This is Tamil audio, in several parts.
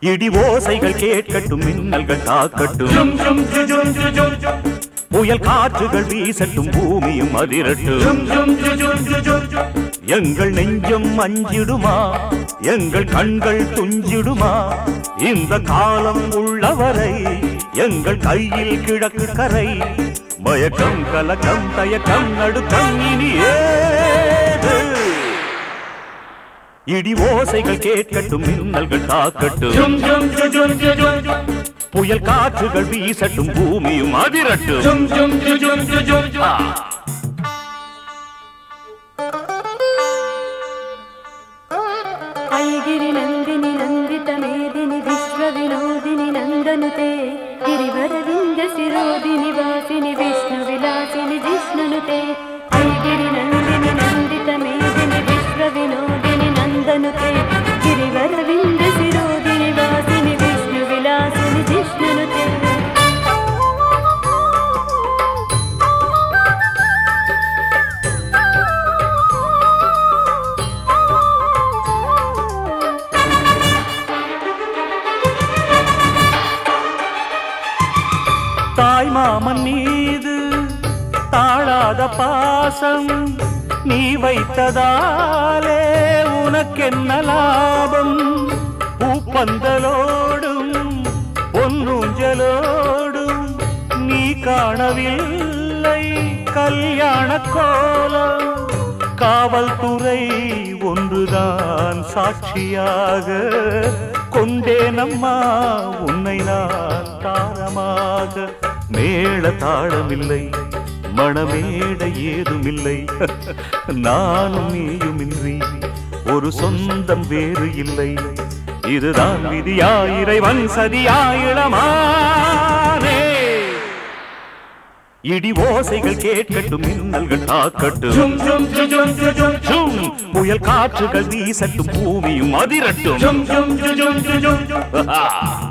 இடி ஓசைகள் கேட்கட்டும் மின்னல்கள் தாக்கட்டும் புயல் காற்றுகள் வீசட்டும் பூமியும் அதிரட்டும் எங்கள் நெஞ்சம் அஞ்சிடுமா எங்கள் கண்கள் துஞ்சிடுமா இந்த காலம் உள்ளவரை எங்கள் கையில் கிழக்கு கரை மயக்கம் கலக்கம் தயக்கம் நடுக்கம் இனி ஏது இடி ஓசைகள் கேட்கட்டும் மின்னல்கள் தாக்கட்டும் புயல் காற்றுகள் வீசட்டும் பூமியும் அதிரட்டும் ஆ. ऐगिरि नन्दिनि नन्दित मेदिनि विश्वविनोदिनि नन्दनुते गिरिवरविन्द शिरोदिनि वासिनि विष्णुविलासिनि जिष्णुनुते ऐगिरि नन्दिनि नन्दित मेदिनि विश्वविनोदिनि नन्दनुते गिरिवरविन्द शिरोदिनि वासिनि विष्णुविलासिनि जिष्णुनुते தாய் மாமன் மீது தாழாத பாசம் நீ வைத்ததாலே உனக்கென்ன லாபம் பூப்பந்தலோடும் பொன்னூஞ்சலோடும் நீ காணவில்லை கல்யாண கோலம் காவல்துறை ஒன்றுதான் சாட்சியாக கொண்டேனம்மா உன்னை நான் தாரமாக மேள தாளமில்லை மணமேட ஏதுமில்லை நானும் நீயுமின்றி ஒரு சொந்தம் வேறு இல்லை இதுதான் விதியா இறைவன் சதியா இளமானே இடி ஓசைகள் கேட்கட்டும் மின்னல்கள் தாக்கட்டும் சும், புயல் காற்றுகள் வீசட்டும் பூமியும் அதிரட்டும் ஆஹா.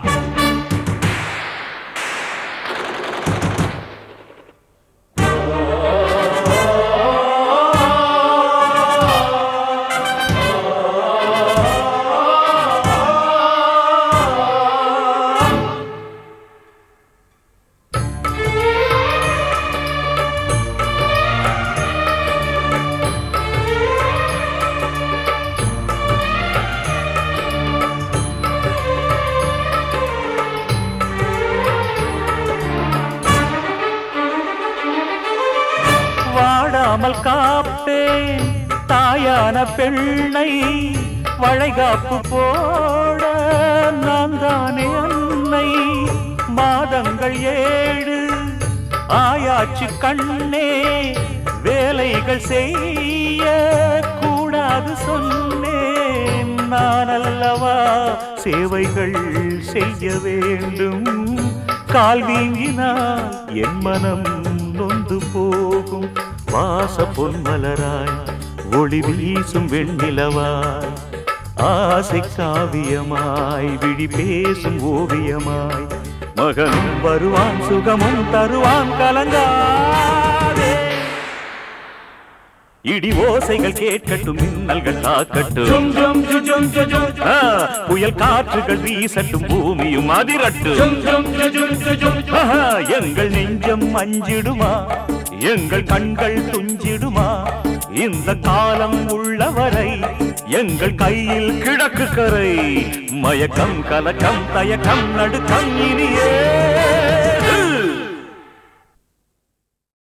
வாடாமல் காப்பேன் தாயான பெண்ணை வளைகாப்பு போட நான் தானே அன்னை மாதங்கள் ஏழு ஆயாச்சு கண்ணே வேலைகள் செய்ய கூடாது சொன்னேன் நான் அல்லவா சேவைகள் செய்ய வேண்டும் கால் வீங்கினால் என் மனம் நொந்து போகும் வாச பொன்மலராய் ஒளி வீசும் வெண்ணிலவாய் ஆசை காவியமாய் விழி பேசும் ஓவியமாய் மகனும் வருவான் சுகமும் தருவான் கலங்காதே இடி ஓசைகள் கேட்கட்டும் மின்னல்கள் தாக்கட்டும் ஆ, புயல் காற்றுகள் வீசட்டும் பூமியும் அதிரட்டும் ஆஹா, எங்கள் நெஞ்சம் அஞ்சிடுமா எங்கள் கண்கள் துஞ்சிடுமா இந்த காலம் உள்ளவரை எங்கள் கையில் கிழக்கு கரை மயக்கம் கலக்கம் தயக்கம் நடுக்கம் இனியே